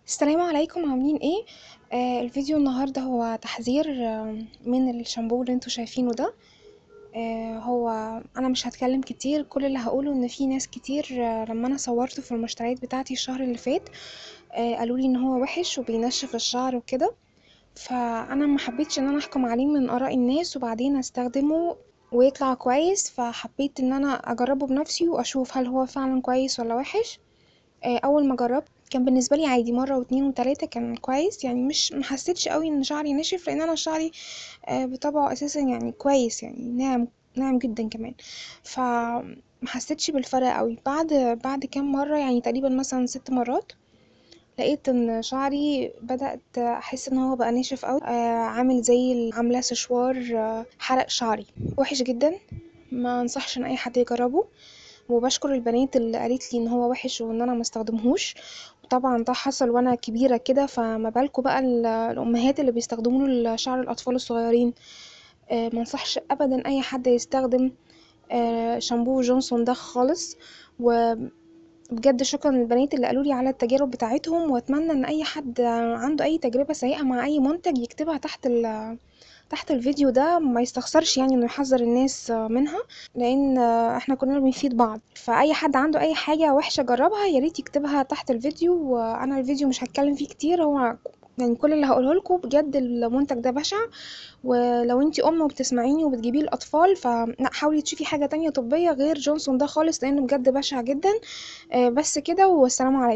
السلام عليكم عاملين ايه آه الفيديو النهارده هو تحذير آه من الشامبو اللي انتوا شايفينه ده آه هو انا مش هتكلم كتير كل اللي هقوله ان في ناس كتير آه لما انا صورته في المشتريات بتاعتي الشهر اللي فات آه قالوا لي ان هو وحش وبينشف الشعر وكده فانا ما حبيتش ان انا احكم عليه من اراء الناس وبعدين استخدمه ويطلع كويس فحبيت ان انا اجربه بنفسي واشوف هل هو فعلا كويس ولا وحش آه اول ما جربت كان بالنسبه لي عادي مره واتنين وتلاته كان كويس يعني مش محسيتش قوي ان شعري نشف لان انا شعري آه بطبعه اساسا يعني كويس يعني ناعم ناعم جدا كمان ف محسيتش بالفرق قوي بعد بعد كام مره يعني تقريبا مثلا ست مرات لقيت ان شعري بدات احس ان هو بقى ناشف قوي آه عامل زي عامله سشوار آه حرق شعري وحش جدا ما انصحش ان اي حد يجربه وبشكر البنات اللي قالت لي ان هو وحش وان انا ما استخدمهوش وطبعا ده حصل وانا كبيره كده فما بالكم بقى الامهات اللي بيستخدموا لشعر الاطفال الصغيرين آه منصحش ابدا اي حد يستخدم آه شامبو جونسون ده خالص وبجد شكرا للبنات اللي قالوا لي على التجارب بتاعتهم واتمنى ان اي حد عنده اي تجربه سيئه مع اي منتج يكتبها تحت تحت الفيديو ده ما يستخسرش يعني انه يحذر الناس منها لان احنا كلنا بنفيد بعض فاي حد عنده اي حاجه وحشه جربها يا ريت يكتبها تحت الفيديو وانا الفيديو مش هتكلم فيه كتير هو يعني كل اللي هقوله لكم بجد المنتج ده بشع ولو انتي ام وبتسمعيني وبتجيبيه الاطفال فحاولي تشوفي حاجه تانية طبيه غير جونسون ده خالص لانه بجد بشع جدا بس كده والسلام عليكم